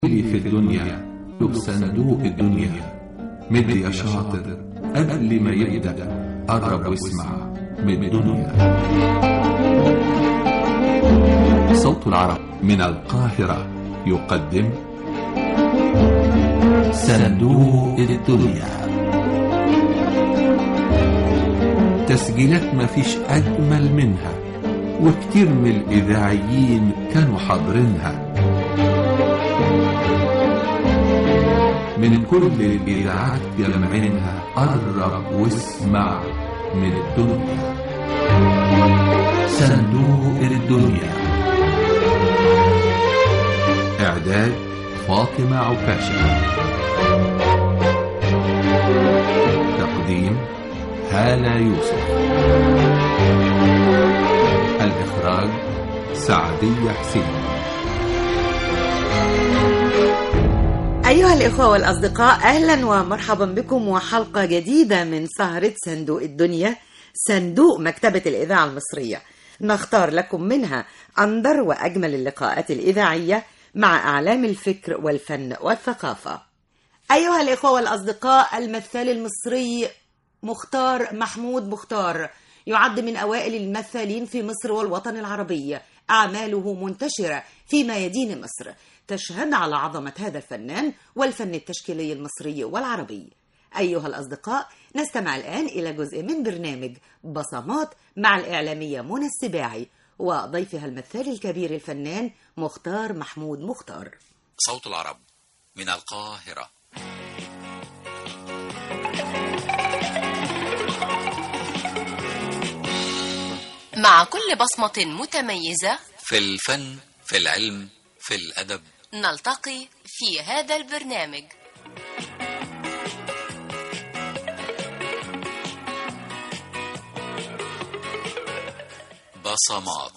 اللي في الدنيا وبصندوق الدنيا مد يا شاطر قبل ما يبدأ قرب واسمع من الدنيا صوت العرب من القاهرة يقدم صندوق الدنيا تسجيلات ما فيش أجمل منها وكتير من الإذاعيين كانوا حاضرينها من كل الإذاعات جمعينها قرب واسمع من الدنيا صندوق الدنيا إعداد فاطمة عكاشة تقديم هالة يوسف الإخراج سعدية حسين أيها الإخوة والأصدقاء أهلا ومرحبا بكم وحلقة جديدة من سهرة صندوق الدنيا صندوق مكتبة الإذاعة المصرية نختار لكم منها أندر وأجمل اللقاءات الإذاعية مع أعلام الفكر والفن والثقافة أيها الإخوة والأصدقاء المثال المصري مختار محمود مختار يعد من أوائل المثالين في مصر والوطن العربي أعماله منتشرة في ميادين مصر تشهد على عظمة هذا الفنان والفن التشكيلي المصري والعربي أيها الأصدقاء نستمع الآن إلى جزء من برنامج بصمات مع الإعلامية منى السباعي وضيفها المثال الكبير الفنان مختار محمود مختار صوت العرب من القاهرة مع كل بصمة متميزة في الفن في العلم في الأدب نلتقي في هذا البرنامج بصمات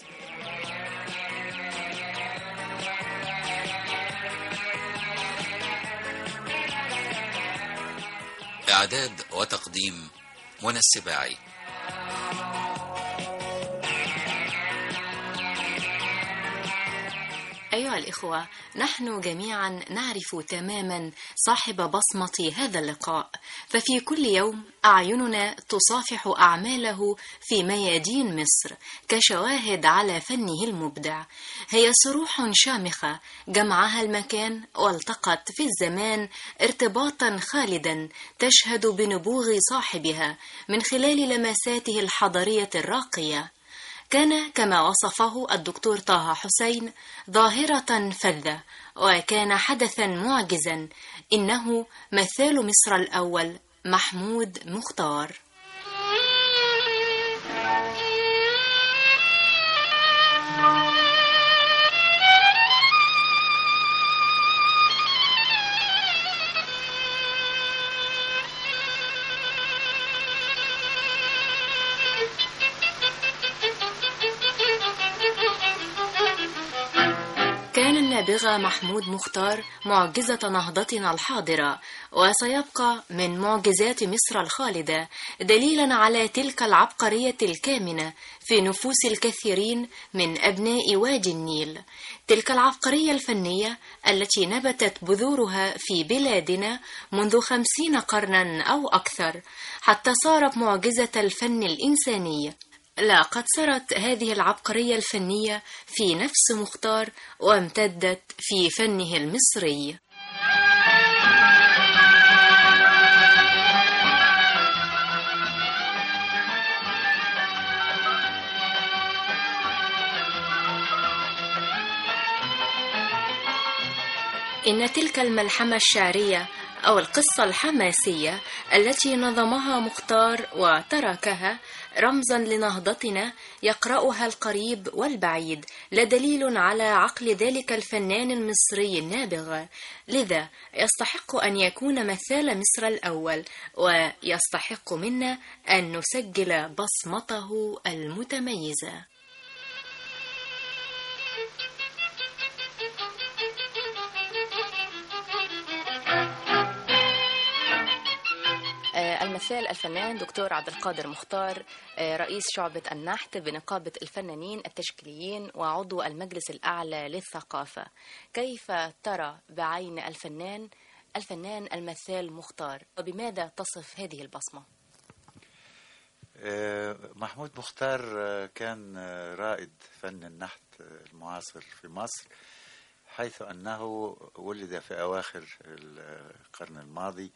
إعداد وتقديم منى السباعي أيها الإخوة نحن جميعا نعرف تماما صاحب بصمة هذا اللقاء ففي كل يوم أعيننا تصافح أعماله في ميادين مصر كشواهد على فنه المبدع هي صروح شامخة جمعها المكان والتقت في الزمان ارتباطا خالدا تشهد بنبوغ صاحبها من خلال لمساته الحضارية الراقية كان كما وصفه الدكتور طه حسين ظاهرة فذة وكان حدثا معجزا إنه مثال مصر الأول محمود مختار كان النابغة محمود مختار معجزة نهضتنا الحاضرة وسيبقى من معجزات مصر الخالدة دليلا على تلك العبقرية الكامنة في نفوس الكثيرين من أبناء وادي النيل تلك العبقرية الفنية التي نبتت بذورها في بلادنا منذ خمسين قرنا أو أكثر حتى صارت معجزة الفن الإنساني لقد سرت هذه العبقرية الفنية في نفس مختار وامتدت في فنه المصري إن تلك الملحمة الشعرية أو القصة الحماسية التي نظمها مختار وتركها رمزا لنهضتنا يقرأها القريب والبعيد لدليل على عقل ذلك الفنان المصري النابغ لذا يستحق أن يكون مثال مصر الأول ويستحق منا أن نسجل بصمته المتميزة الممثل الفنان دكتور عبد القادر مختار آه، رئيس شعبة النحت بنقابة الفنانين التشكيليين وعضو المجلس الأعلى للثقافة كيف ترى بعين الفنان الفنان المثال مختار وبماذا تصف هذه البصمة؟ آه، محمود مختار آه، كان آه، رائد فن النحت آه، المعاصر في مصر حيث أنه ولد في أواخر القرن الماضي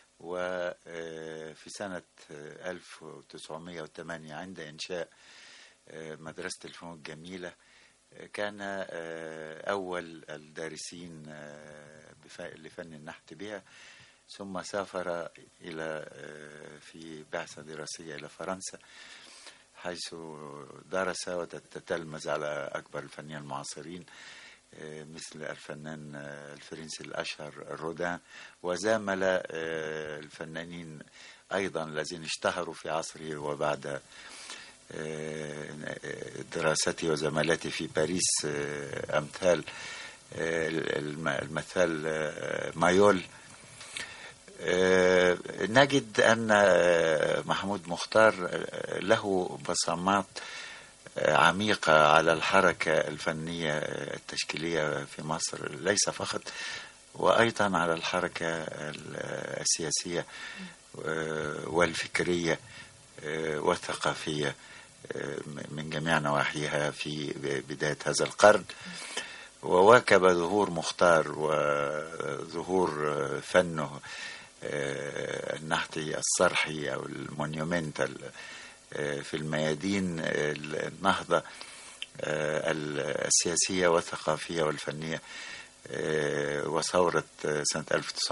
وفي سنة آه، 1908 عند إنشاء آه، مدرسة الفنون الجميلة آه، كان آه، أول الدارسين آه، بف- لفن النحت بها ثم سافر إلى آه، في بعثة دراسية إلى فرنسا حيث درس وتتلمذ على أكبر الفنانين المعاصرين آه، مثل الفنان آه، الفرنسي الأشهر رودان وزامل آه، الفنانين أيضا الذين اشتهروا في عصره وبعد آه، دراستي وزمالتي في باريس آه، أمثال آه، الم- المثال آه، مايول آه، نجد أن آه، محمود مختار آه، له بصمات آه، عميقة على الحركة الفنية آه، التشكيلية في مصر ليس فقط وأيضا على الحركة ال- السياسية آه، والفكرية آه، والثقافية آه، من جميع نواحيها في بداية هذا القرن وواكب ظهور مختار وظهور آه، فنه آه، النحتي الصرحي أو المونيومنتال آه، في الميادين آه، النهضة آه، السياسية والثقافية والفنية آه، وثورة آه، سنة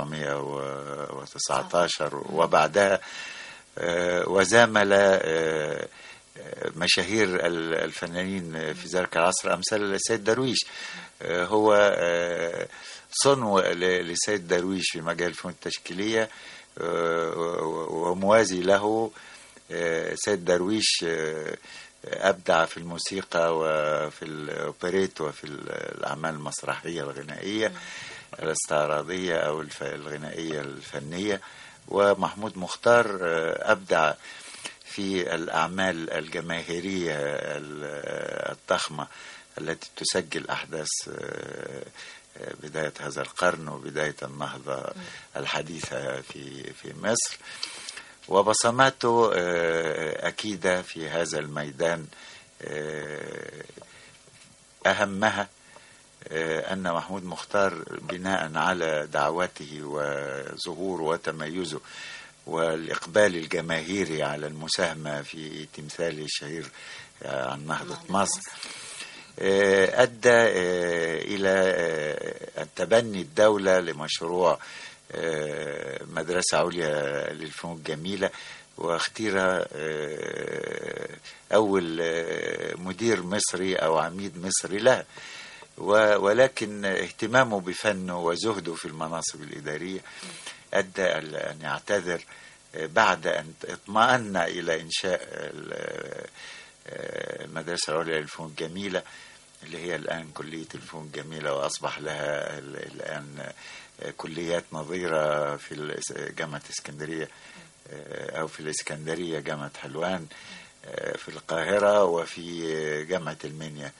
1919 وبعدها آه، وزامل آه، آه، مشاهير ال- الفنانين في ذلك العصر أمثال السيد درويش آه، هو آه، صنو ل- لسيد درويش في مجال الفنون التشكيلية آه، و- وموازي له آه، سيد درويش آه، أبدع في الموسيقى وفي الأوبريت وفي الأعمال المسرحية الغنائية الاستعراضية أو الف- الغنائية الفنية ومحمود مختار آه، أبدع في الأعمال الجماهيرية ال- الضخمة التي تسجل أحداث آه، آه، بداية هذا القرن وبداية النهضة الحديثة في في مصر وبصماته آه، أكيدة في هذا الميدان آه، أهمها آه، أن محمود مختار بناء على دعوته وظهوره وتميزه والإقبال الجماهيري على المساهمة في تمثاله الشهير آه، عن نهضة مصر آه، أدى آه، إلى آه، تبني الدولة لمشروع آه، مدرسة عليا للفنون الجميلة واختير آه، أول آه، مدير مصري أو عميد مصري لها و- ولكن اهتمامه بفنه وزهده في المناصب الإدارية أدى ال- أن يعتذر آه، بعد أن اطمأن إلى إنشاء ال- آه، المدرسة العليا للفنون الجميلة اللي هي الآن كلية الفنون الجميلة وأصبح لها ال- الآن آه، كليات نظيرة في الإس- جامعة اسكندرية آه، أو في الإسكندرية جامعة حلوان آه، في القاهرة وفي آه، جامعة المنيا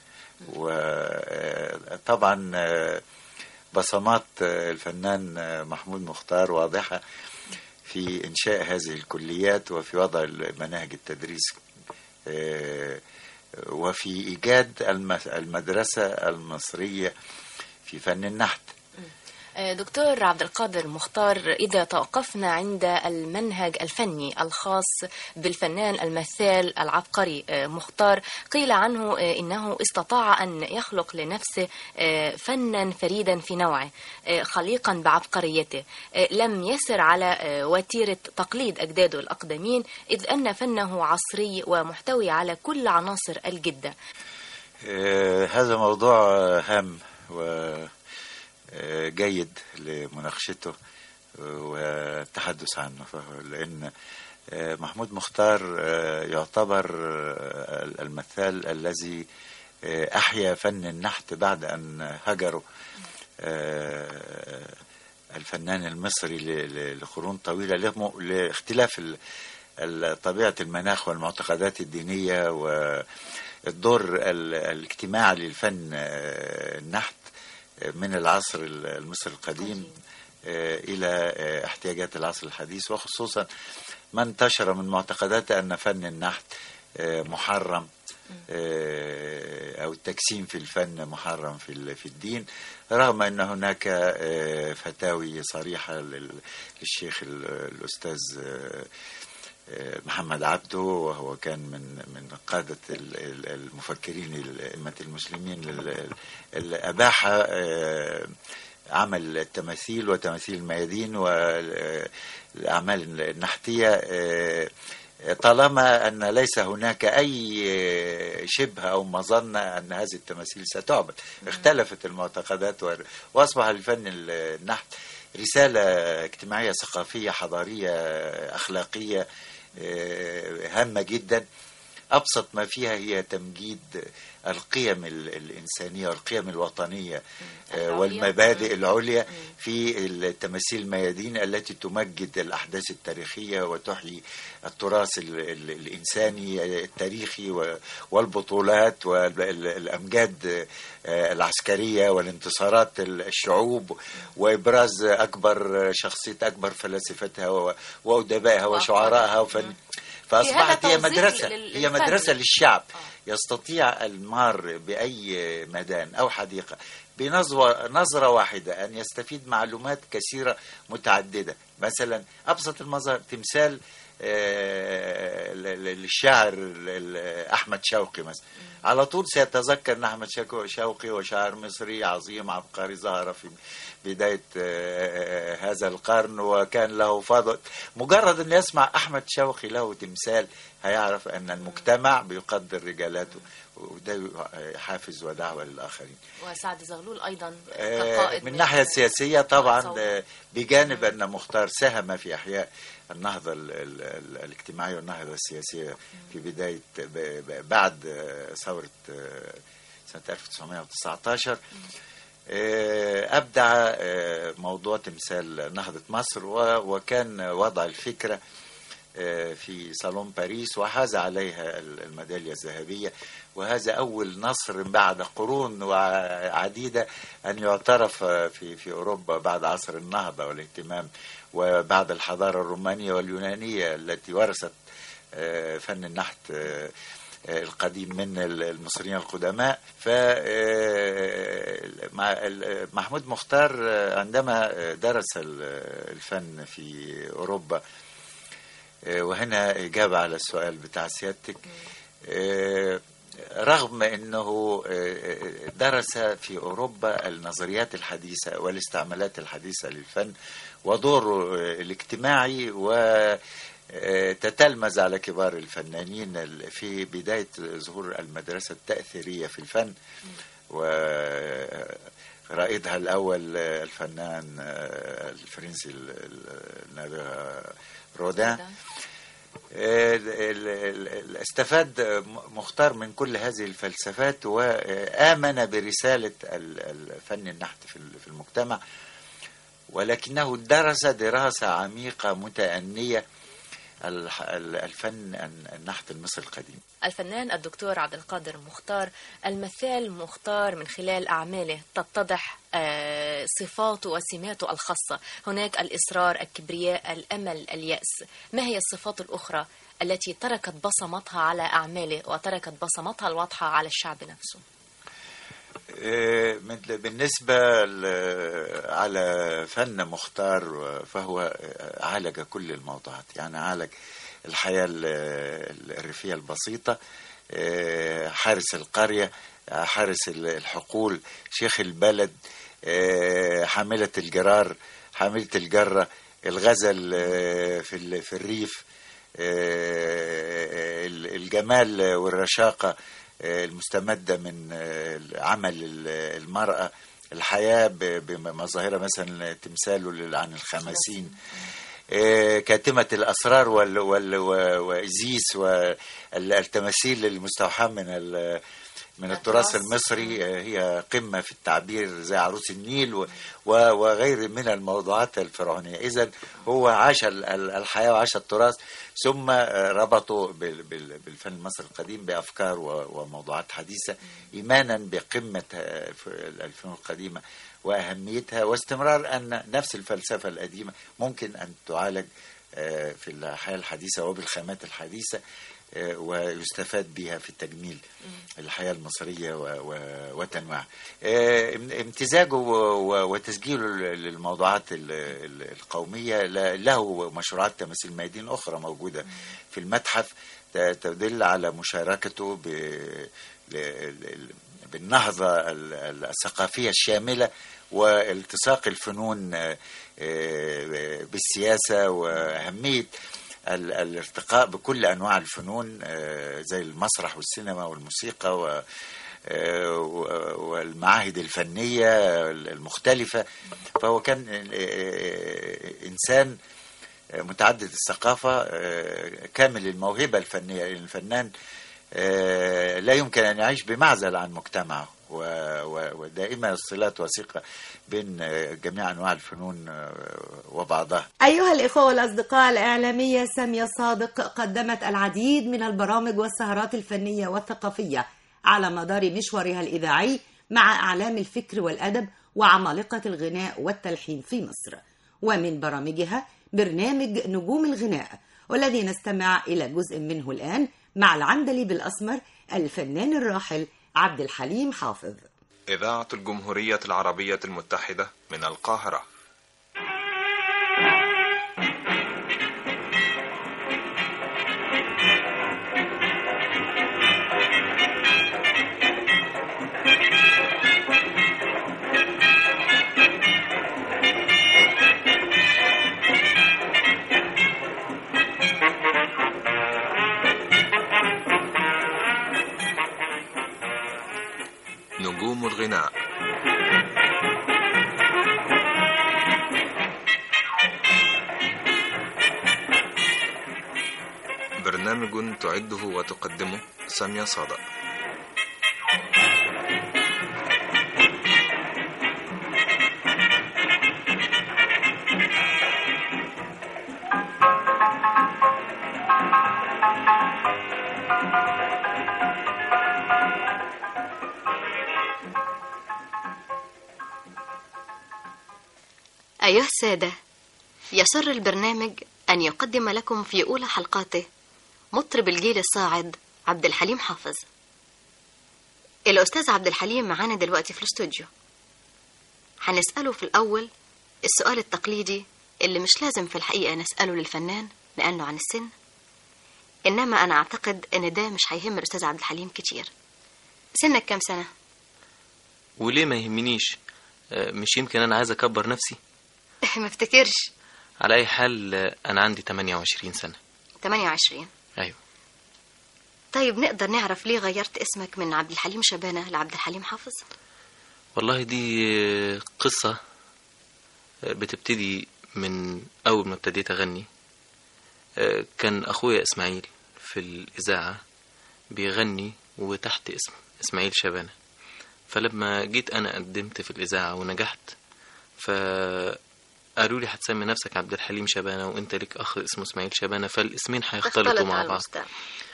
وطبعا بصمات آه، الفنان آه، محمود مختار واضحة في إنشاء هذه الكليات وفي وضع مناهج التدريس آه، وفي إيجاد الم- المدرسة المصرية في فن النحت آه، دكتور عبد القادر مختار إذا توقفنا عند المنهج الفني الخاص بالفنان المثال العبقري آه، مختار قيل عنه آه، إنه استطاع أن يخلق لنفسه آه، فنا فريدا في نوعه آه، خليقا بعبقريته آه، لم يسر على آه، وتيرة تقليد أجداده الأقدمين إذ أن فنه عصري ومحتوي على كل عناصر الجدة آه، هذا موضوع آه، هام وجيد لمناقشته آه، والتحدث عنه فهو- لأن آه، محمود مختار آه، يعتبر آه، المثال الذي آه، أحيا فن النحت بعد أن هجروا آه، الفنان المصري ل- ل- لقرون طويلة له- لاختلاف ال- ال- طبيعة المناخ والمعتقدات الدينية والدور ال- الاجتماعي للفن آه، النحت آه، من العصر ال- المصري القديم آه، إلى آه، احتياجات العصر الحديث وخصوصا ما انتشر من معتقدات أن فن النحت آه، محرم آه، أو التجسيم في الفن محرم في ال- في الدين رغم أن هناك آه، فتاوي صريحة لل- للشيخ ال- الأستاذ آه، آه، محمد عبده وهو كان من من قادة ال- ال- المفكرين أئمة المسلمين ال- اللي أباح آه، عمل التماثيل وتماثيل الميادين والأعمال النحتية آه، طالما أن ليس هناك أي شبه أو مظنة أن هذه التماثيل ستعبد اختلفت المعتقدات و- وأصبح الفن النحت رسالة اجتماعية ثقافية حضارية أخلاقية آه، هامة جدا أبسط ما فيها هي تمجيد القيم ال- الإنسانية والقيم الوطنية آه، العليا. والمبادئ العليا في التماثيل الميادين التي تمجد الأحداث التاريخية وتحيي التراث ال- ال- الإنساني التاريخي و- والبطولات والأمجاد آه، العسكرية والانتصارات الشعوب وإبراز أكبر شخصية أكبر فلاسفتها و- وأدبائها وشعرائها وفن فأصبحت هي توظيف مدرسة لل- هي للفن. مدرسة للشعب يستطيع المار بأي ميدان أو حديقة بنظرة نظرة واحدة أن يستفيد معلومات كثيرة متعددة مثلا أبسط المظاهر تمثال آه، ل- ل- للشاعر ال- ال- أحمد شوقي مثلا على طول سيتذكر أن أحمد شوقي- شوقي وشاعر مصري عظيم عبقري ظهر في بداية آه، هذا القرن وكان له فضل مجرد أن يسمع أحمد شوقي له تمثال هيعرف أن المجتمع بيقدر رجالاته وده حافز ودعوة للآخرين وسعد زغلول أيضا آه، كقائد من الناحية السياسية طبعا ثورة. آه، بجانب أن مختار ساهم في إحياء النهضة ال- ال- ال- الاجتماعية والنهضة السياسية في بداية ب- ب- بعد آه، ثورة آه، سنة 1919 آه، أبدع آه، موضوع تمثال نهضة مصر و- وكان وضع الفكرة آه، في صالون باريس وحاز عليها ال- الميدالية الذهبية وهذا أول نصر بعد قرون عديدة أن يعترف آه، في في أوروبا بعد عصر النهضة والاهتمام وبعد الحضارة الرومانية واليونانية التي ورثت آه، فن النحت آه، آه، القديم من ال- المصريين القدماء ف آه، مع- ال- محمود مختار آه، عندما آه، درس ال- الفن في أوروبا آه، وهنا إجابة على السؤال بتاع سيادتك آه، رغم أنه آه، درس في أوروبا النظريات الحديثة والاستعمالات الحديثة للفن ودوره آه، الاجتماعي و آه، تتلمذ على كبار الفنانين ال- في بداية ظهور المدرسة التأثيرية في الفن ورائدها الأول آه، الفنان آه، الفرنسي ال- ال- النابغة رودان ال- ال- ال- ال- استفاد م- مختار من كل هذه الفلسفات وآمن برسالة ال- الفن النحت في ال- في المجتمع ولكنه درس دراسة عميقة متأنية الح- ال- الفن الن- النحت المصري القديم الفنان الدكتور عبد القادر مختار المثال مختار من خلال أعماله تتضح آه، صفاته وسماته الخاصة هناك الإصرار الكبرياء الأمل اليأس ما هي الصفات الأخرى التي تركت بصمتها على أعماله وتركت بصمتها الواضحة على الشعب نفسه آه، مثل- بالنسبة ل- على فن مختار فهو آه، عالج كل الموضوعات يعني عالج الحياة ال- الريفية البسيطة آه، حارس القرية آه، حارس ال- الحقول شيخ البلد آه، حاملة الجرار حاملة الجرة الغزل آه، في ال- في الريف آه، ال- الجمال والرشاقة آه، المستمدة من آه، عمل ال- المرأة الحياة ب- بمظاهرها مثلا تمثاله لل- عن الخمسين آه، كاتمة الأسرار وال وال و- وإزيس والتماثيل المستوحاة من ال- من التراث التراث. المصري آه، هي قمة في التعبير زي عروس النيل و- و- وغير من الموضوعات الفرعونية إذا هو عاش ال- ال- الحياة وعاش التراث ثم آه، ربطه بال- بال- بالفن المصري القديم بأفكار و- وموضوعات حديثة إيمانا بقمة آه، ف- الفنون القديمة وأهميتها واستمرار أن نفس الفلسفة القديمة ممكن أن تعالج آه، في الحياة الحديثة وبالخامات الحديثة آه، ويستفاد بها في تجميل الحياة المصرية و- و- وتنويعها آه، ام- امتزاجه و- و- وتسجيله لل- للموضوعات ال- ال- القومية ل- له مشروعات تماثيل ميادين أخرى موجودة في المتحف ت- تدل على مشاركته ب ل- ل- بالنهضة ال- ال- الثقافية الشاملة والتصاق الفنون آه، آه، بالسياسة وأهمية ال- الارتقاء بكل أنواع الفنون آه، زي المسرح والسينما والموسيقى و آه، و- والمعاهد الفنية المختلفة فهو كان آه، إنسان متعدد الثقافة آه، كامل الموهبة الفنية لأن الفنان آه، لا يمكن أن يعيش بمعزل عن مجتمعه و- و- ودائما الصلات وثيقة بين آه، جميع أنواع الفنون آه، وبعضها أيها الإخوة والأصدقاء الإعلامية سامية صادق قدمت العديد من البرامج والسهرات الفنية والثقافية على مدار مشوارها الإذاعي مع أعلام الفكر والأدب وعمالقة الغناء والتلحين في مصر ومن برامجها برنامج نجوم الغناء والذي نستمع إلى جزء منه الآن مع العندلي بالأسمر الفنان الراحل عبد الحليم حافظ إذاعة الجمهورية العربية المتحدة من القاهرة نجوم الغناء برنامج تعده وتقدمه سامية صادق أيها السادة يسر البرنامج أن يقدم لكم في أولى حلقاته مطرب الجيل الصاعد عبد الحليم حافظ الأستاذ عبد الحليم معانا دلوقتي في الاستوديو هنسأله في الأول السؤال التقليدي اللي مش لازم في الحقيقة نسأله للفنان لأنه عن السن إنما أنا أعتقد إن ده مش هيهم الأستاذ عبد الحليم كتير سنك كام سنة؟ وليه ما يهمنيش آه، مش يمكن انا عايز اكبر نفسي ما افتكرش على اي حال آه، انا عندي 28 سنة 28 ايوه طيب نقدر نعرف ليه غيرت اسمك من عبد الحليم شبانة لعبد الحليم حافظ؟ والله دي آه، قصة آه، بتبتدي من اول ما ابتديت اغني آه، كان اخويا اسماعيل في الاذاعة بيغني وتحت اسم اسماعيل شبانة فلما جيت انا قدمت في الاذاعة ونجحت فقالوا لي هتسمي نفسك عبد الحليم شبانة وانت ليك اخ اسمه اسماعيل شبانة فالاسمين هيختلطوا تختلط مع على بعض المستوى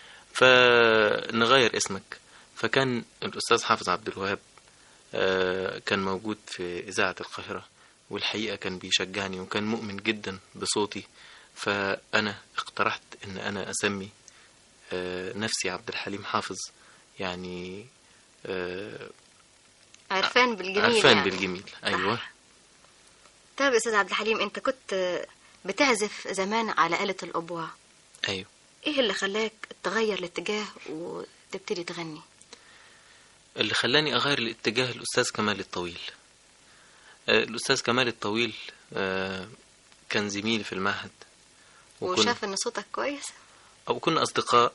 فنغير اسمك فكان الأستاذ حافظ عبد الوهاب آه، كان موجود في إذاعة القاهرة والحقيقة كان بيشجعني وكان مؤمن جدا بصوتي فأنا اقترحت إن أنا أسمي آه، نفسي عبد الحليم حافظ يعني آه، عرفان بالجميل عرفان يعني. بالجميل أيوة طيب يا استاذ عبد الحليم انت كنت بتعزف زمان على آلة الأبواع أيوة ايه اللي خلاك تغير الاتجاه وتبتدي تغني اللي خلاني أغير الاتجاه الأستاذ كمال الطويل آه، الأستاذ كمال الطويل آه، كان زميلي في المعهد وكنا- وشاف ان صوتك كويس أو كنا أصدقاء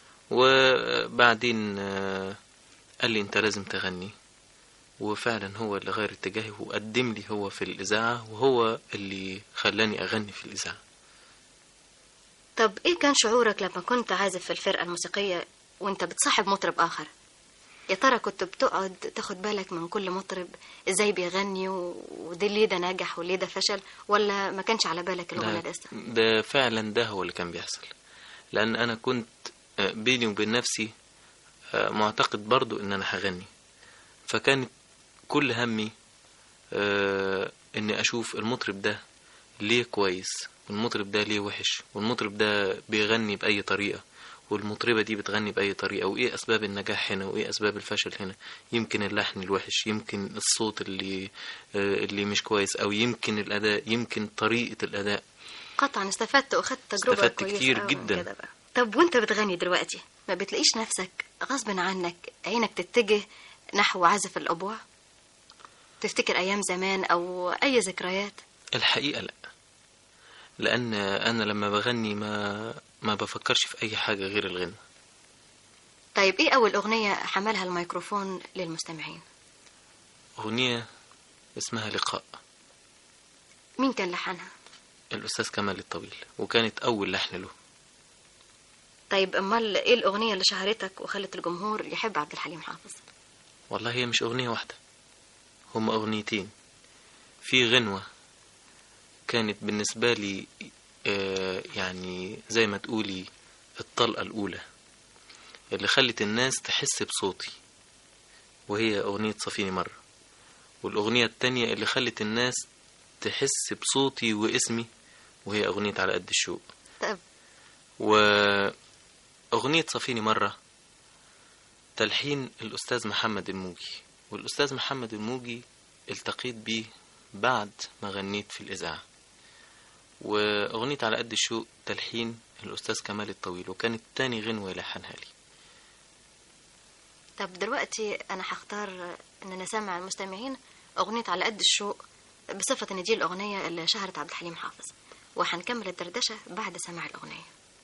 وبعدين آه، قال لي أنت لازم تغني وفعلا هو اللي غير اتجاهي وقدم لي هو في الإذاعة وهو اللي خلاني أغني في الإذاعة طب ايه كان شعورك لما كنت عازف في الفرقة الموسيقية وانت بتصاحب مطرب آخر يا ترى كنت بتقعد تاخد بالك من كل مطرب ازاي بيغني و- وده ليه ده نجح وليه ده فشل ولا ما كانش على بالك الغنى ده, لسه ده فعلا ده هو اللي كان بيحصل لان انا كنت آه، بيني وبين نفسي آه، معتقد برضو ان انا هغني فكانت كل همي آه، اني اشوف المطرب ده ليه كويس والمطرب ده ليه وحش والمطرب ده بيغني بأي طريقة والمطربة دي بتغني بأي طريقة وإيه أسباب النجاح هنا وإيه أسباب الفشل هنا يمكن اللحن الوحش يمكن الصوت اللي آه، اللي مش كويس أو يمكن الأداء يمكن طريقة الأداء قطعا استفدت واخدت تجربة استفدت كويسة كتير أوي جداً. كده بقى. طب وانت بتغني دلوقتي ما بتلاقيش نفسك غصب عنك عينك تتجه نحو عزف الأبوع تفتكر أيام زمان أو أي ذكريات الحقيقة لا لأن أنا لما بغني ما ما بفكرش في أي حاجة غير الغنى طيب ايه أول أغنية حملها الميكروفون للمستمعين أغنية اسمها لقاء مين كان لحنها الأستاذ كمال الطويل وكانت أول لحن له طيب امال ايه الأغنية اللي شهرتك وخلت الجمهور يحب عبد الحليم حافظ والله هي مش أغنية واحدة هما أغنيتين في غنوة كانت بالنسبة لي آه، يعني زي ما تقولي الطلقة الأولى اللي خلت الناس تحس بصوتي وهي أغنية صفيني مرة والأغنية التانية اللي خلت الناس تحس بصوتي واسمي وهي أغنية على قد الشوق طب وأغنية صفيني مرة تلحين الأستاذ محمد الموجي والأستاذ محمد الموجي التقيت بيه بعد ما غنيت في الإذاعة وأغنية على قد الشوق تلحين الأستاذ كمال الطويل وكانت تاني غنوة يلحنها لي طب دلوقتي أنا هختار إن أنا سامع المستمعين أغنية على قد الشوق بصفة إن دي الأغنية اللي شهرت عبد الحليم حافظ وهنكمل الدردشة بعد سماع الأغنية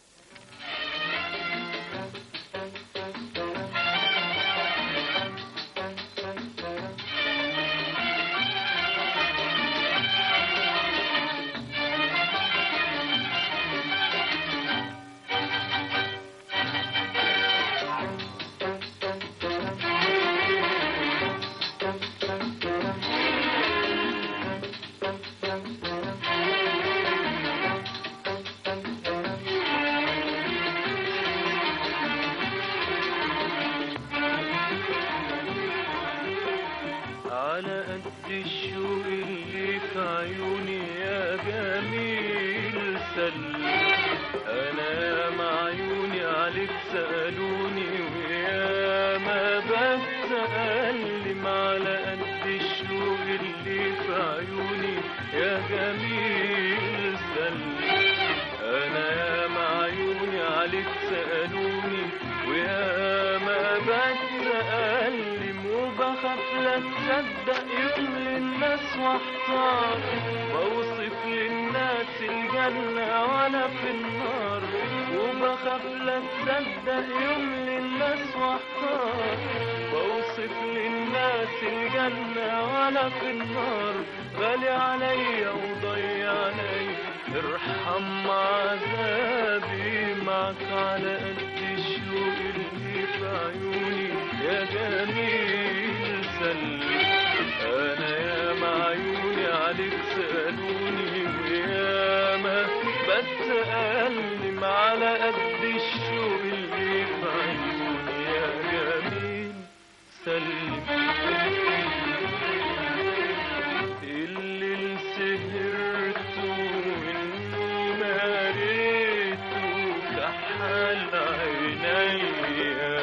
على قد الشوق اللي في عيوني يا جميل سلم انا يا معيوني عليك سألوني ويا ما بتألم على قد الشوق اللي في عيوني يا جميل سلم انا يا معيوني عليك سألوني ويا ما بتألم وبخاف لا تصدق يوم للناس واحتار بوصف للناس الجنة وانا في النار وبخاف لا تصدق يوم للناس واحتار بوصف للناس الجنة وانا في النار غالي عليا وضيع عليا ارحم عذابي معك على قد الشوق اللي في عيوني يا جميل سلم انا يا معيوني عليك سألوني ويا ما بتألم على قد الشوق اللي في عيوني يا جميل سلم اللي سهرته اني ماريته كحل عينيا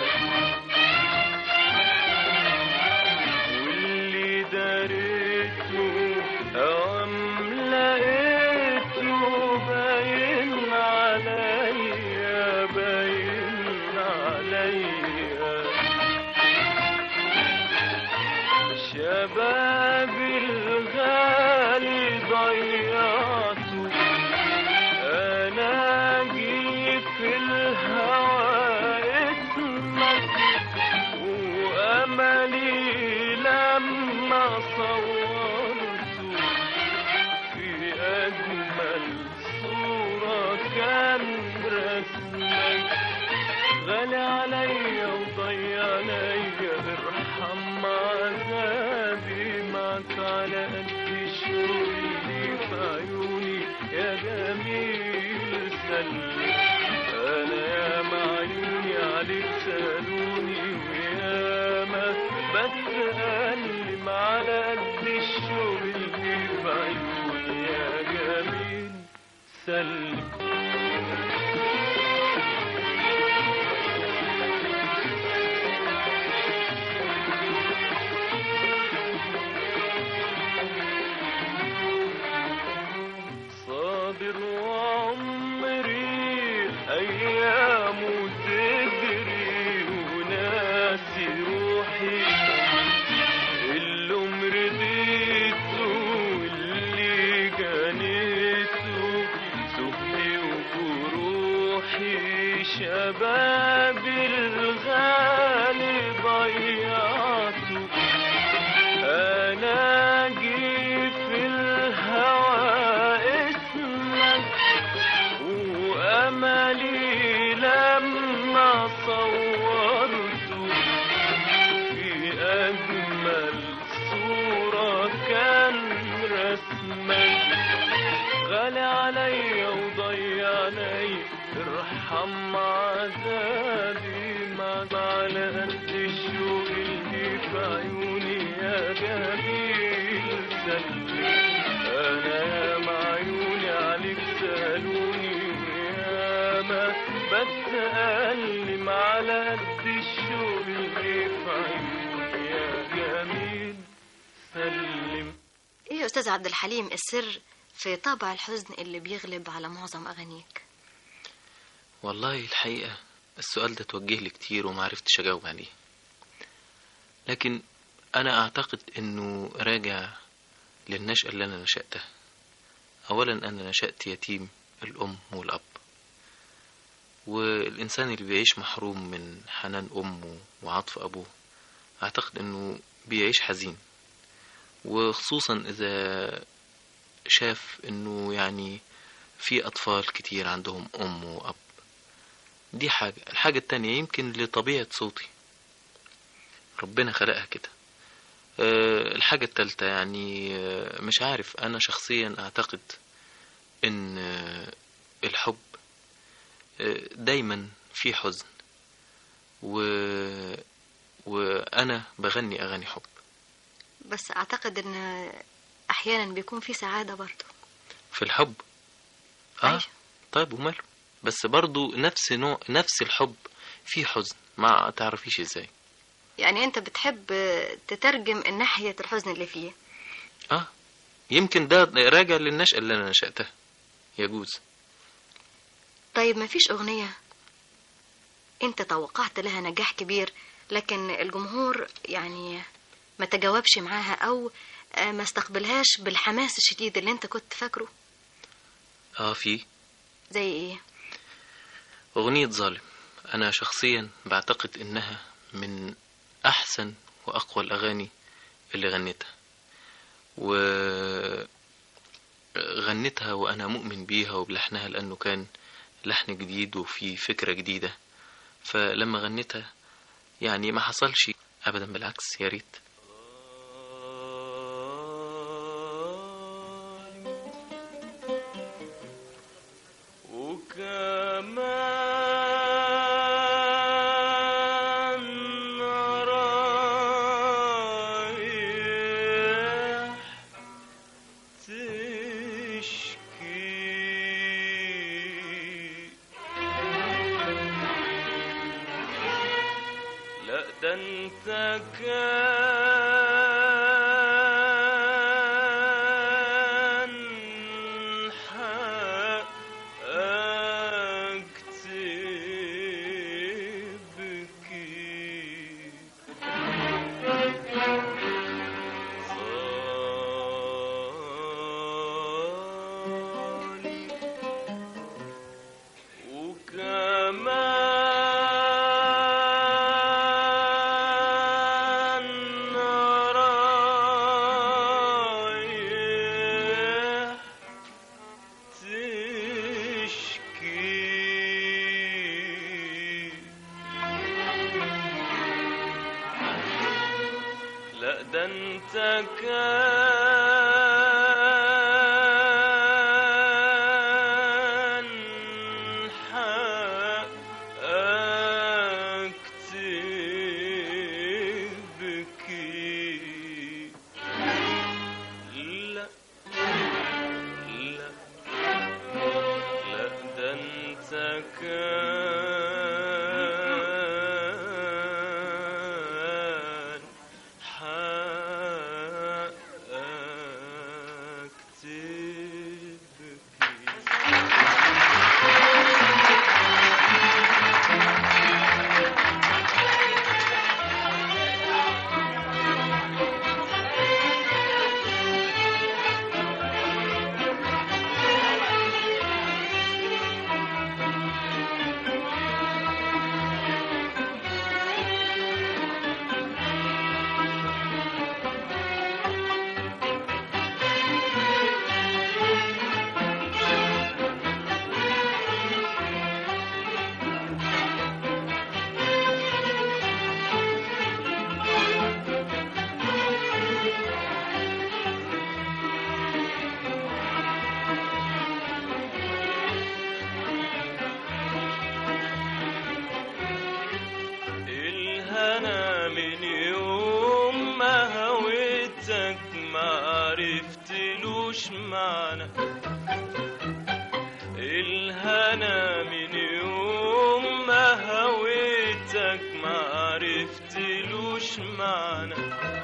واللي داريته أوام لقيته باين عليا باين عليا شبابي الغالي ضيعته انا جيت في الهوى اسمك واملي لما صورته في اجمل صورة كان رسمك غالي عليا وضيع عليا يا جميل سلم انا يا معيوني عليك سالوني وياما بتألم على قد الشوق اللي في عيوني يا جميل سلم صابر وعمري أيامه تجري وناسي روحي اللي مرضيته واللي جنيته سهلي وجروحي شبابي الغالي ضيعته انا جي في الهوى اسمك واملي لما صورته في اجمل صورة كان رسمك غالي عليا وضيعني ارحم عذابي مع على قد الشوق اللي في عيوني يا جميل سلم انا يا معيوني عليك سالوني وياما بتألم على قد الشوق اللي في عيوني يا جميل سلم ايه يا استاذ عبد الحليم السر في طابع الحزن اللي بيغلب على معظم اغانيك والله الحقيقة السؤال ده توجه لي كتير وما عرفتش أجاوب عليه لكن أنا أعتقد أنه راجع للنشأة اللي أنا نشأتها أولا أنا نشأت يتيم الأم والأب والإنسان اللي بيعيش محروم من حنان أمه وعطف أبوه أعتقد أنه بيعيش حزين وخصوصا إذا شاف أنه يعني في أطفال كتير عندهم أم وأب دي حاجة الحاجة التانية يمكن لطبيعة صوتي ربنا خلقها كده أه الحاجة التالتة يعني أه مش عارف أنا شخصيا أعتقد إن أه الحب أه دايما في حزن و... وأنا بغني أغاني حب بس اعتقد ان احيانا بيكون في سعادة برضه في الحب اه طيب وماله بس برضو نفس نوع نفس الحب فيه حزن ما تعرفيش ازاي يعني انت بتحب تترجم ناحية الحزن اللي فيه اه يمكن ده راجع للنشأة اللي انا نشأتها يجوز طيب ما فيش اغنية انت توقعت لها نجاح كبير لكن الجمهور يعني ما تجاوبش معاها او آه، ما استقبلهاش بالحماس الشديد اللي انت كنت فاكره اه في زي ايه أغنية ظالم أنا شخصيا بعتقد إنها من أحسن وأقوى الأغاني اللي غنيتها وغنيتها وأنا مؤمن بيها وبلحنها لأنه كان لحن جديد وفي فكرة جديدة فلما غنيتها يعني ما حصلش أبدا بالعكس يا ريت وكمان رايح تشكي لا ده انت كان حقك تبكي صالي وكمان رايح تشكي لا ده انت الهنا من يوم ما هويتك ما عرفتلوش معنى الهنا من يوم ما هويتك ما عرفتلوش معنى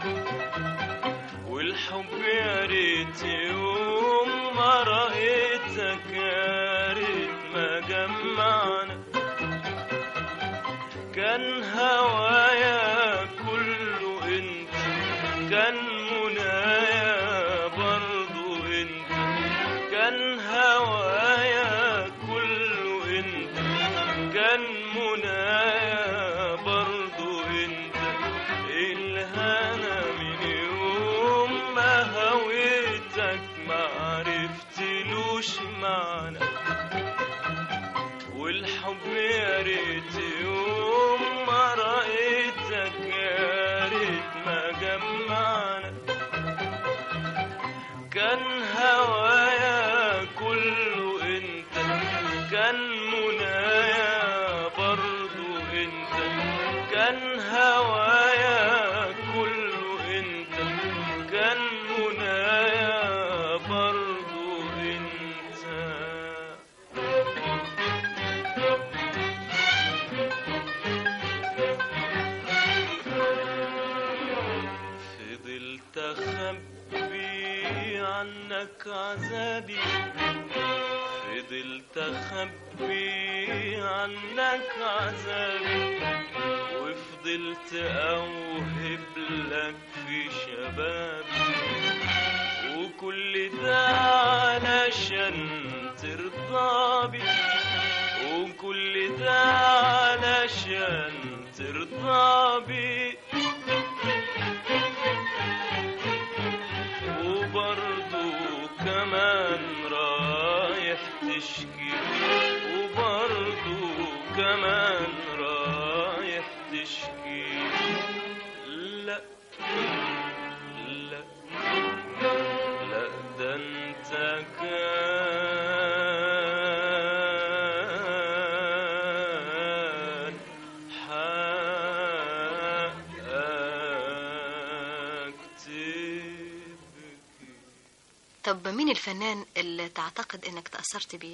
والحب يا ريت يوم ما رأيتك يا ريت ما جمعنا كان هوايا كله انت كان منايا برضو انت كان هوايا كله انت كان منايا برضو انت الهنا من يوم ما هويتك ما عرفتلوش معنى والحب يا ريت يوم ما رأيتك يا ريت ما جمعنا كان هوايا كله انت كان منايا برضو انت كان هوايا كله انت كان منايا برضو انت فضلت اخبي عنك عذابي فضلت اخبي عنك عذابي وفضلت اوهب لك في شبابي وكل ده علشان ترضى بي وكل ده علشان ترضى بي وبرضو كمان رايح تشكي وبرضو كمان رايح تشكي لا لا لا ده انت كان حقك تبكي طب مين الفنان اللي تعتقد انك تأثرت بيه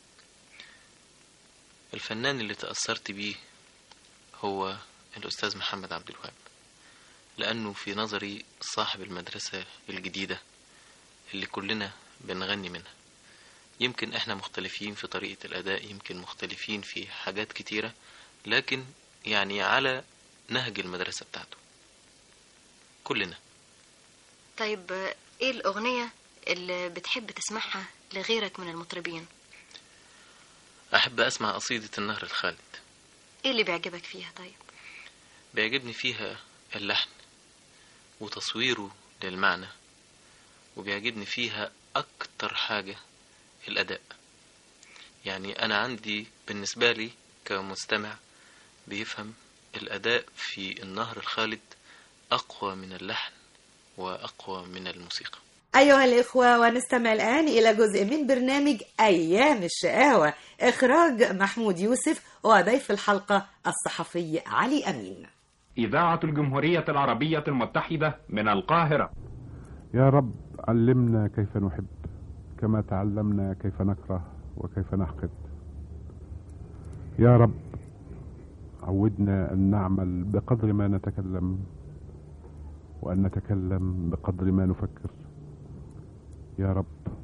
الفنان اللي تأثرت بيه هو الأستاذ محمد عبد الوهاب لأنه في نظري صاحب المدرسة الجديدة اللي كلنا بنغني منها يمكن احنا مختلفين في طريقة الأداء يمكن مختلفين في حاجات كتيرة لكن يعني على نهج المدرسة بتاعته كلنا طيب آه، ايه الأغنية اللي بتحب تسمعها لغيرك من المطربين أحب أسمع قصيدة النهر الخالد ايه اللي بيعجبك فيها طيب بيعجبني فيها اللحن وتصويره للمعنى وبيعجبني فيها أكتر حاجة الأداء يعني أنا عندي بالنسبة لي كمستمع بيفهم الأداء في النهر الخالد أقوى من اللحن وأقوى من الموسيقى أيها الإخوة ونستمع الآن إلى جزء من برنامج أيام الشقاوة إخراج محمود يوسف وضيف الحلقة الصحفي علي أمين إذاعة الجمهورية العربية المتحدة من القاهرة يا رب علمنا كيف نحب كما تعلمنا كيف نكره وكيف نحقد يا رب عودنا أن نعمل بقدر ما نتكلم وأن نتكلم بقدر ما نفكر يا رب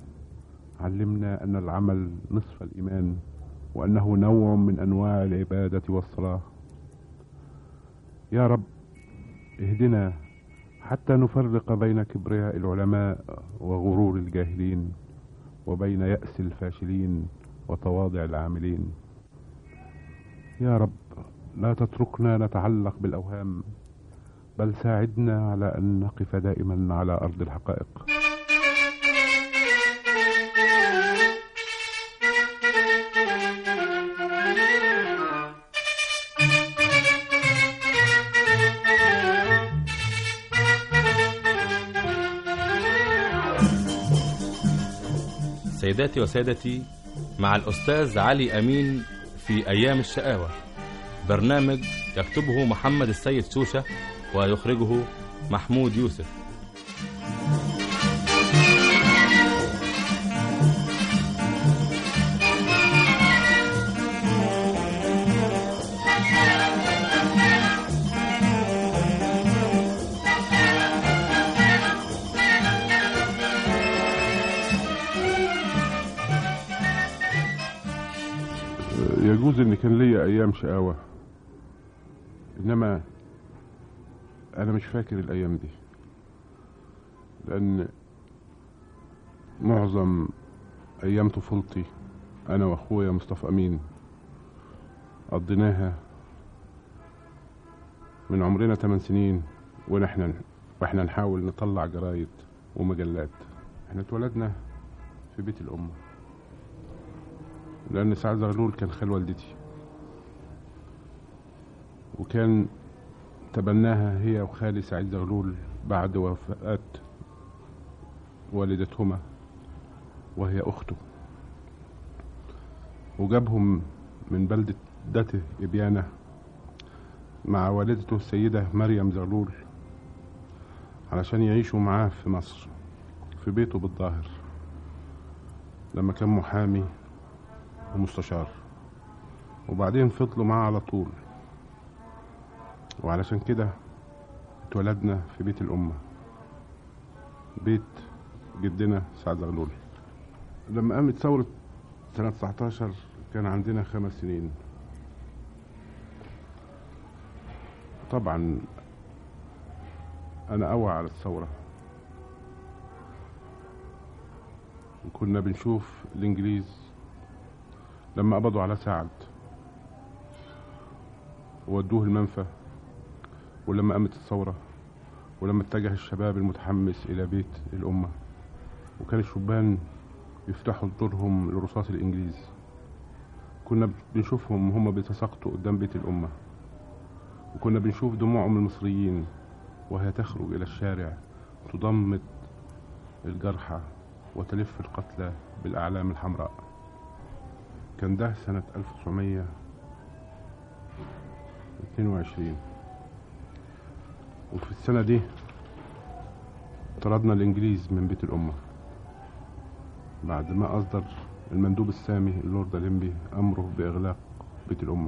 علمنا أن العمل نصف الإيمان وأنه نوع من أنواع العبادة والصلاة يا رب اهدنا حتى نفرق بين كبرياء العلماء وغرور الجاهلين وبين يأس الفاشلين وتواضع العاملين يا رب لا تتركنا نتعلق بالأوهام بل ساعدنا على أن نقف دائما على أرض الحقائق سيداتي وسادتي مع الأستاذ علي أمين في أيام الشقاوة برنامج يكتبه محمد السيد شوشة ويخرجه محمود يوسف يجوز ان كان ليا ايام شقاوة انما انا مش فاكر الايام دي لان معظم ايام طفولتي انا واخويا مصطفى امين قضيناها من عمرنا 8 سنين ونحن واحنا نحاول نطلع جرايد ومجلات احنا اتولدنا في بيت الامه لأن سعد زغلول كان خال والدتي وكان تبناها هي وخالي سعيد زغلول بعد وفاة والدتهما وهي أخته وجابهم من بلدة دته إبيانة مع والدته السيدة مريم زغلول علشان يعيشوا معاه في مصر في بيته بالظاهر لما كان محامي ومستشار وبعدين فضلوا معاه على طول وعلشان كده اتولدنا في بيت الأمة بيت جدنا سعد زغلول لما قامت ثورة سنة 19 كان عندنا خمس سنين طبعا أنا أوعى على الثورة وكنا بنشوف الإنجليز لما قبضوا على سعد وودوه المنفى ولما قامت الثورة ولما اتجه الشباب المتحمس إلى بيت الأمة وكان الشبان يفتحوا صدورهم لرصاص الإنجليز كنا بنشوفهم هم بيتساقطوا قدام بيت الأمة وكنا بنشوف دموعهم المصريين وهي تخرج إلى الشارع تضمد الجرحى وتلف القتلى بالأعلام الحمراء كان ده سنة 1922 وفي السنة دي طردنا الإنجليز من بيت الأمة بعد ما أصدر المندوب السامي اللورد ليمبي أمره بإغلاق بيت الأمة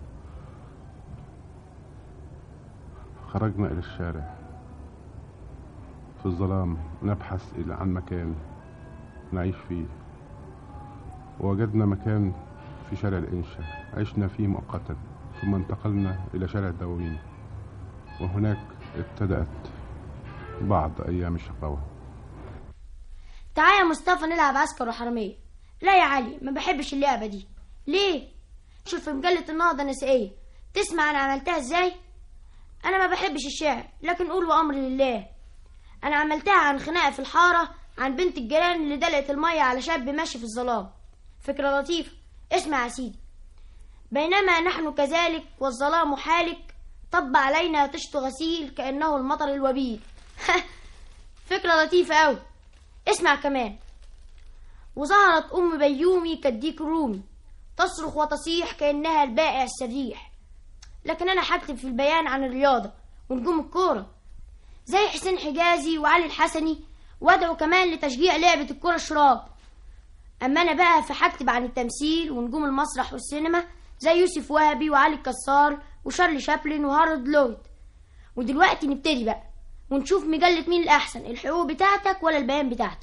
خرجنا إلى الشارع في الظلام نبحث إلى عن مكان نعيش فيه ووجدنا مكان في شارع الإنشا عشنا فيه مؤقتا ثم انتقلنا إلى شارع الدواوين وهناك ابتدأت بعض أيام الشقاوة تعال يا مصطفى نلعب عسكر وحرامية لا يا علي ما بحبش اللعبة دي ليه شوف في مجلة النهضة النسائية تسمع أنا عملتها إزاي أنا ما بحبش الشعر لكن قول وأمر لله أنا عملتها عن خناقة في الحارة عن بنت الجيران اللي دلقت المية على شاب ماشي في الظلام فكرة لطيفة اسمع يا سيدي بينما نحن كذلك والظلام حالك طب علينا طشت غسيل كأنه المطر الوبيل فكرة لطيفة أوي اسمع كمان وظهرت أم بيومي كالديك الرومي تصرخ وتصيح كأنها البائع السريح لكن أنا هكتب في البيان عن الرياضة ونجوم الكورة زي حسين حجازي وعلي الحسني وادعو كمان لتشجيع لعبة الكرة الشراب أما أنا بقى فهكتب عن التمثيل ونجوم المسرح والسينما زي يوسف وهبي وعلي الكسار وشارلي شابلن وهارولد لويد ودلوقتي نبتدي بقى ونشوف مجلة مين الأحسن الحقوق بتاعتك ولا البيان بتاعتي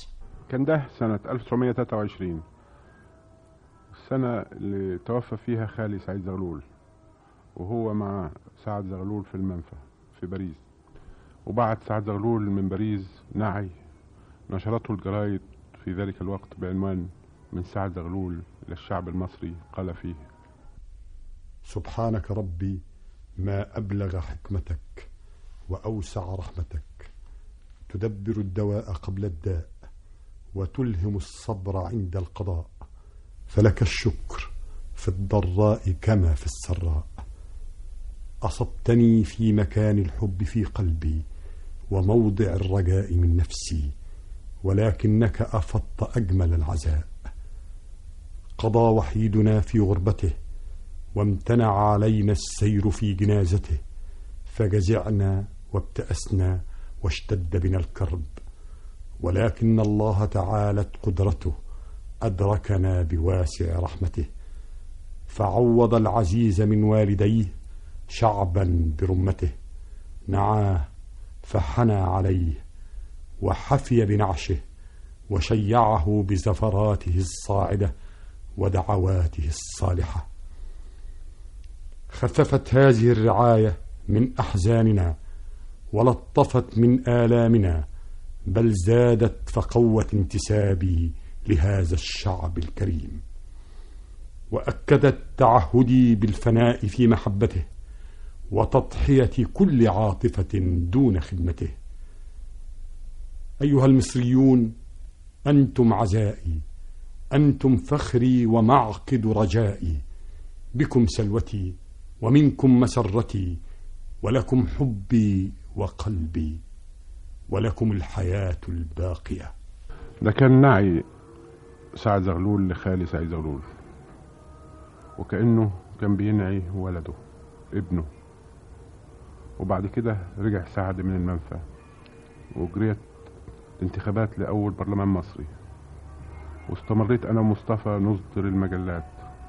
كان ده سنة 1923 السنة اللي توفى فيها خالي سعيد زغلول وهو مع سعد زغلول في المنفى في باريس وبعت سعد زغلول من باريس نعي نشرته الجرايد في ذلك الوقت بعنوان من سعد زغلول إلى الشعب المصري قال فيه سبحانك ربي ما أبلغ حكمتك وأوسع رحمتك تدبر الدواء قبل الداء وتلهم الصبر عند القضاء فلك الشكر في الضراء كما في السراء أصبتني في مكان الحب في قلبي وموضع الرجاء من نفسي ولكنك أفضت أجمل العزاء قضى وحيدنا في غربته وامتنع علينا السير في جنازته فجزعنا وابتأسنا واشتد بنا الكرب ولكن الله تعالت قدرته أدركنا بواسع رحمته فعوض العزيز من والديه شعبا برمته نعاه فحنى عليه وحفي بنعشه وشيعه بزفراته الصاعده ودعواته الصالحه خففت هذه الرعايه من احزاننا ولطفت من الامنا بل زادت فقوت انتسابي لهذا الشعب الكريم واكدت تعهدي بالفناء في محبته وتضحيه كل عاطفه دون خدمته ايها المصريون انتم عزائي انتم فخري ومعقد رجائي بكم سلوتي ومنكم مسرتي ولكم حبي وقلبي ولكم الحياه الباقيه ده كان نعي سعد زغلول لخالي سعيد زغلول وكأنه كان بينعي ولده ابنه وبعد كده رجع سعد من المنفى وجريت انتخابات لأول برلمان مصري واستمريت أنا ومصطفى نصدر المجلات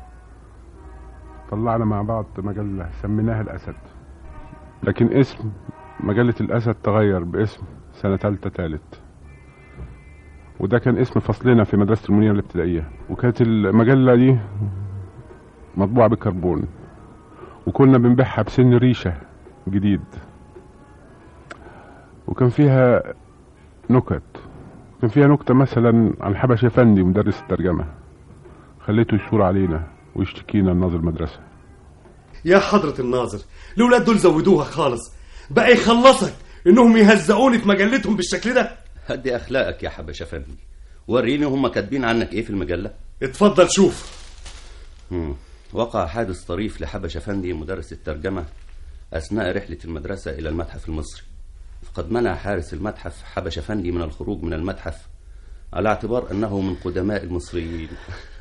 طلعنا مع بعض مجلة سميناها الأسد لكن اسم مجلة الأسد تغير باسم سنة تالتة تالت وده كان اسم فصلنا في مدرسة المنيرة الابتدائية وكانت المجلة دي مطبوعة بكربون وكنا بنبيعها بسن ريشة جديد وكان فيها نكت كان فيها نكتة مثلا عن حبش افندي مدرس الترجمة خليته يشور علينا ويشتكينا لناظر المدرسة يا حضرة الناظر الولاد دول زودوها خالص بقى يخلصك انهم يهزقوني في مجلتهم بالشكل ده هدي اخلاقك يا حبش افندي وريني هم كاتبين عنك ايه في المجله اتفضل شوف مم. وقع حادث طريف لحبش افندي مدرس الترجمه اثناء رحله المدرسه الى المتحف المصري فقد منع حارس المتحف حبش افندي من الخروج من المتحف على اعتبار انه من قدماء المصريين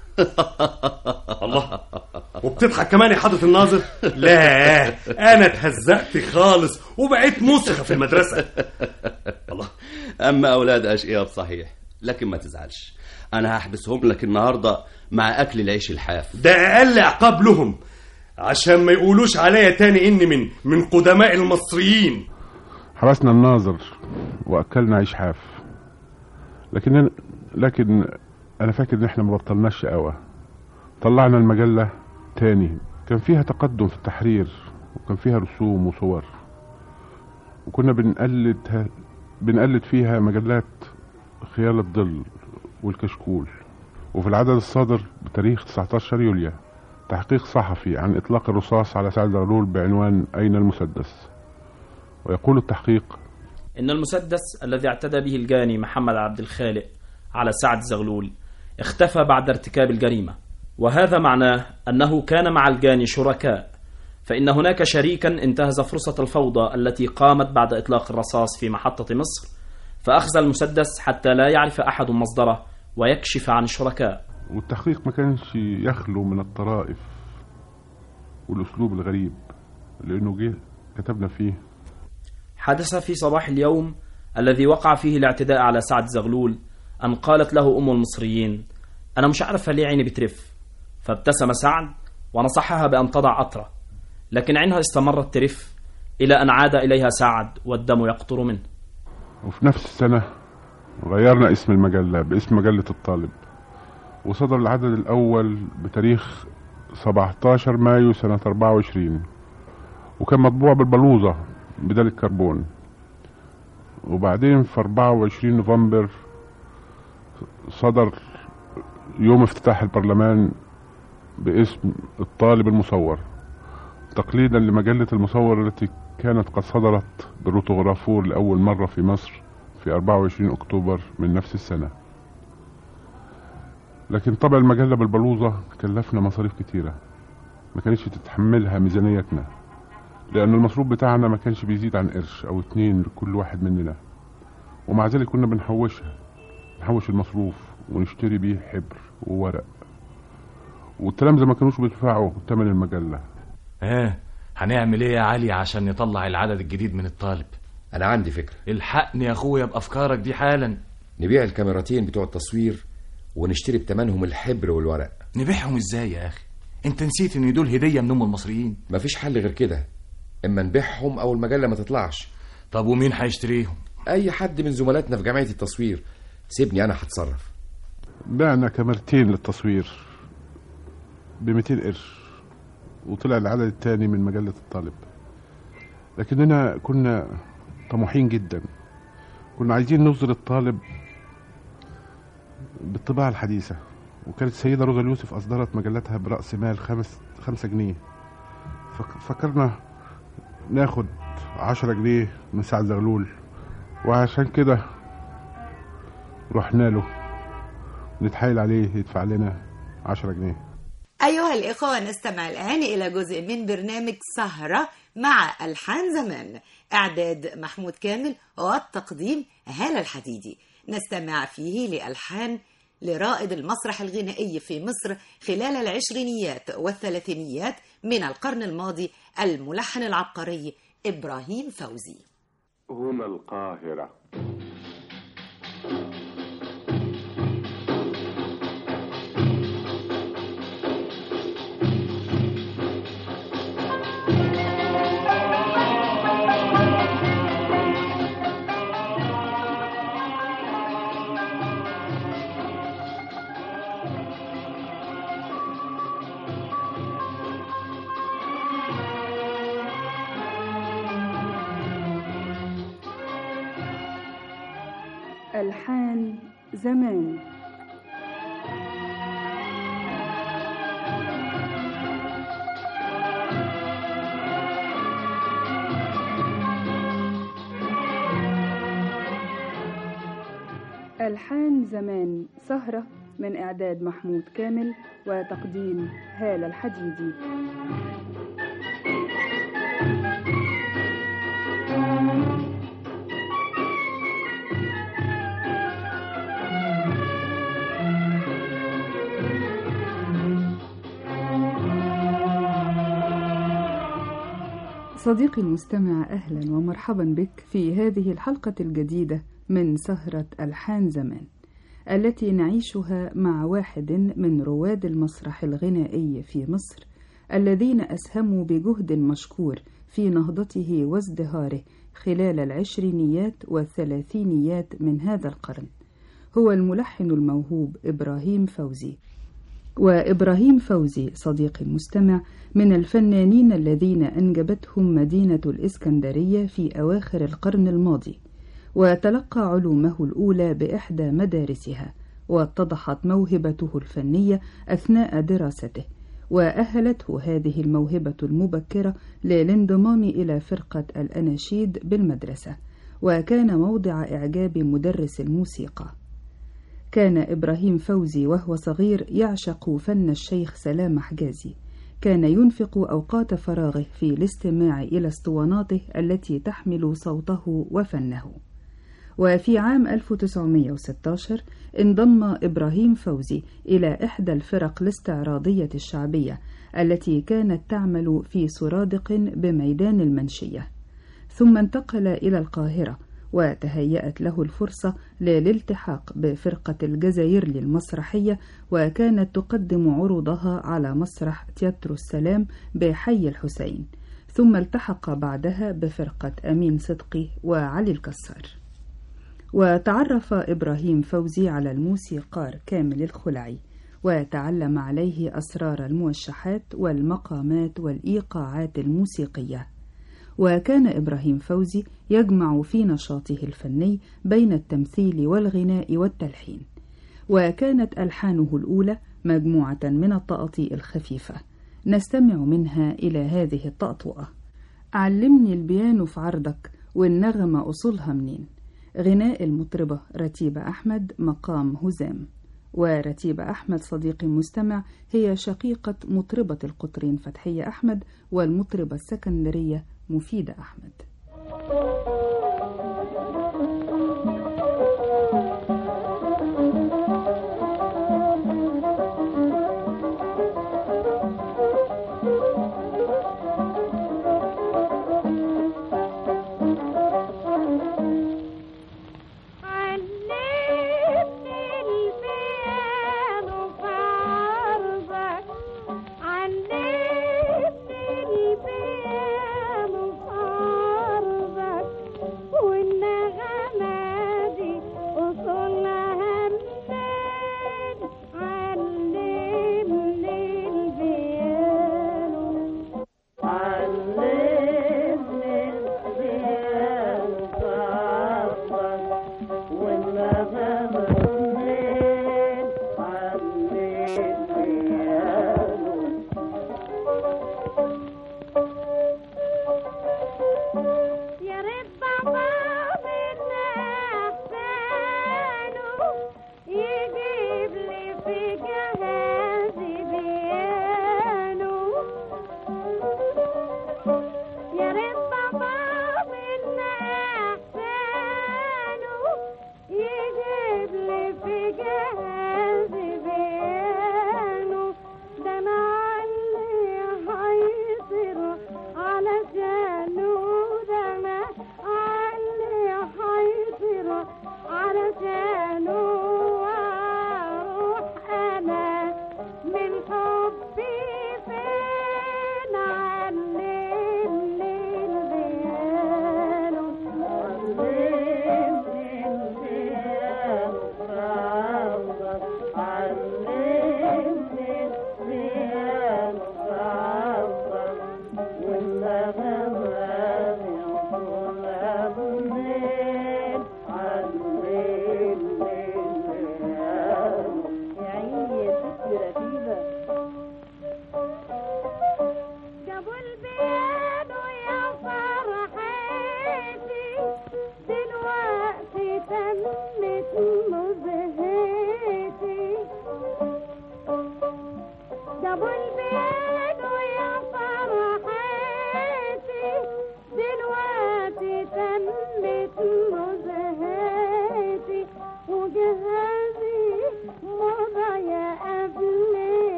الله وبتضحك كمان يا حضرة الناظر لا انا اتهزقت خالص وبقيت مسخة في المدرسة الله اما اولاد اشقياء بصحيح لكن ما تزعلش انا هحبسهم لك النهارده مع اكل العيش الحاف ده اقل عقاب لهم عشان ما يقولوش عليا تاني اني من من قدماء المصريين حبسنا الناظر واكلنا عيش حاف لكن لكن انا فاكر ان احنا ما بطلناش شقاوه طلعنا المجله تاني كان فيها تقدم في التحرير وكان فيها رسوم وصور وكنا بنقلد بنقلد فيها مجلات خيال الظل والكشكول وفي العدد الصادر بتاريخ 19 يوليو تحقيق صحفي عن إطلاق الرصاص على سعد زغلول بعنوان أين المسدس ويقول التحقيق إن المسدس الذي اعتدى به الجاني محمد عبد الخالق على سعد زغلول اختفى بعد ارتكاب الجريمة وهذا معناه أنه كان مع الجاني شركاء فإن هناك شريكا انتهز فرصة الفوضى التي قامت بعد إطلاق الرصاص في محطة مصر فأخذ المسدس حتى لا يعرف أحد مصدره ويكشف عن الشركاء والتحقيق ما كانش يخلو من الطرائف والأسلوب الغريب لأنه جه كتبنا فيه حدث في صباح اليوم الذي وقع فيه الاعتداء على سعد زغلول أن قالت له أم المصريين أنا مش عارفة ليه عيني بترف فابتسم سعد ونصحها بأن تضع قطرة لكن عينها استمرت ترف إلى أن عاد إليها سعد والدم يقطر منه وفي نفس السنة غيرنا اسم المجلة باسم مجلة الطالب وصدر العدد الأول بتاريخ 17 مايو سنة 24 وكان مطبوع بالبلوزة بدل الكربون وبعدين في 24 نوفمبر صدر يوم افتتاح البرلمان باسم الطالب المصور تقليدا لمجلة المصور التي كانت قد صدرت بالروتوغرافور لأول مرة في مصر في 24 أكتوبر من نفس السنة لكن طبع المجلة بالبلوزة كلفنا مصاريف كتيرة ما كانتش تتحملها ميزانيتنا لأن المصروف بتاعنا ما كانش بيزيد عن قرش أو اتنين لكل واحد مننا ومع ذلك كنا بنحوشها نحوش المصروف ونشتري بيه حبر وورق والتلامذة ما كانوش بيدفعوا تمن المجلة ها هنعمل ايه يا علي عشان نطلع العدد الجديد من الطالب انا عندي فكره الحقني يا اخويا بافكارك دي حالا نبيع الكاميراتين بتوع التصوير ونشتري بتمنهم الحبر والورق نبيعهم ازاي يا اخي انت نسيت ان دول هديه من ام المصريين مفيش حل غير كده اما نبيعهم او المجله ما تطلعش طب ومين هيشتريهم اي حد من زملاتنا في جمعيه التصوير سيبني انا هتصرف بعنا كاميرتين للتصوير ب 200 قرش وطلع العدد الثاني من مجلة الطالب لكننا كنا طموحين جدا كنا عايزين نصدر الطالب بالطباعة الحديثة وكانت السيدة روزا اليوسف أصدرت مجلتها برأس مال خمس خمسة جنيه فك- فكرنا ناخد عشرة جنيه من سعد زغلول وعشان كده رحنا له نتحايل عليه يدفع لنا عشرة جنيه أيها الإخوة نستمع الآن إلى جزء من برنامج سهرة مع ألحان زمان إعداد محمود كامل والتقديم هالة الحديدي نستمع فيه لألحان لرائد المسرح الغنائي في مصر خلال العشرينيات والثلاثينيات من القرن الماضي الملحن العبقري إبراهيم فوزي هنا القاهرة ألحان زمان ألحان زمان سهرة من إعداد محمود كامل وتقديم هالة الحديدي صديقي المستمع أهلا ومرحبا بك في هذه الحلقة الجديدة من سهرة ألحان زمان التي نعيشها مع واحد من رواد المسرح الغنائي في مصر الذين أسهموا بجهد مشكور في نهضته وازدهاره خلال العشرينيات والثلاثينيات من هذا القرن هو الملحن الموهوب إبراهيم فوزي وإبراهيم فوزي صديقي المستمع من الفنانين الذين أنجبتهم مدينة الإسكندرية في أواخر القرن الماضي وتلقى علومه الأولى بإحدى مدارسها واتضحت موهبته الفنية أثناء دراسته وأهلته هذه الموهبة المبكرة للانضمام إلى فرقة الأناشيد بالمدرسة وكان موضع إعجاب مدرس الموسيقى كان إبراهيم فوزي وهو صغير يعشق فن الشيخ سلام حجازي كان ينفق أوقات فراغه في الاستماع إلى اسطواناته التي تحمل صوته وفنه وفي عام 1916 انضم إبراهيم فوزي إلى إحدى الفرق الاستعراضية الشعبية التي كانت تعمل في سرادق بميدان المنشية ثم انتقل إلى القاهرة وتهيأت له الفرصة للالتحاق بفرقة الجزائر للمسرحية وكانت تقدم عروضها على مسرح تياترو السلام بحي الحسين ثم التحق بعدها بفرقة أمين صدقي وعلي الكسار وتعرف إبراهيم فوزي على الموسيقار كامل الخلعي وتعلم عليه أسرار الموشحات والمقامات والإيقاعات الموسيقية وكان إبراهيم فوزي يجمع في نشاطه الفني بين التمثيل والغناء والتلحين وكانت ألحانه الأولى مجموعة من التقاطيع الخفيفة نستمع منها إلى هذه الطأطوأة علمني البيانو في عرضك والنغمة أصولها منين غناء المطربة رتيبة أحمد مقام هزام ورتيبة أحمد صديقي المستمع هي شقيقة مطربة القطرين فتحية أحمد والمطربة السكندرية مفيدة أحمد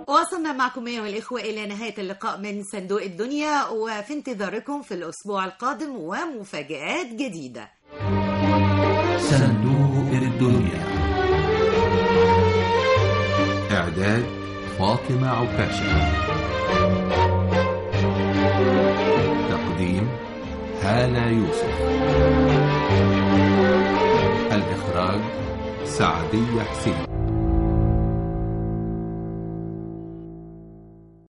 وصلنا معكم أيها الإخوة إلى نهاية اللقاء من صندوق الدنيا وفي انتظاركم في الأسبوع القادم ومفاجآت جديدة صندوق الدنيا إعداد فاطمة عكاشة تقديم هالة يوسف الإخراج سعدية حسين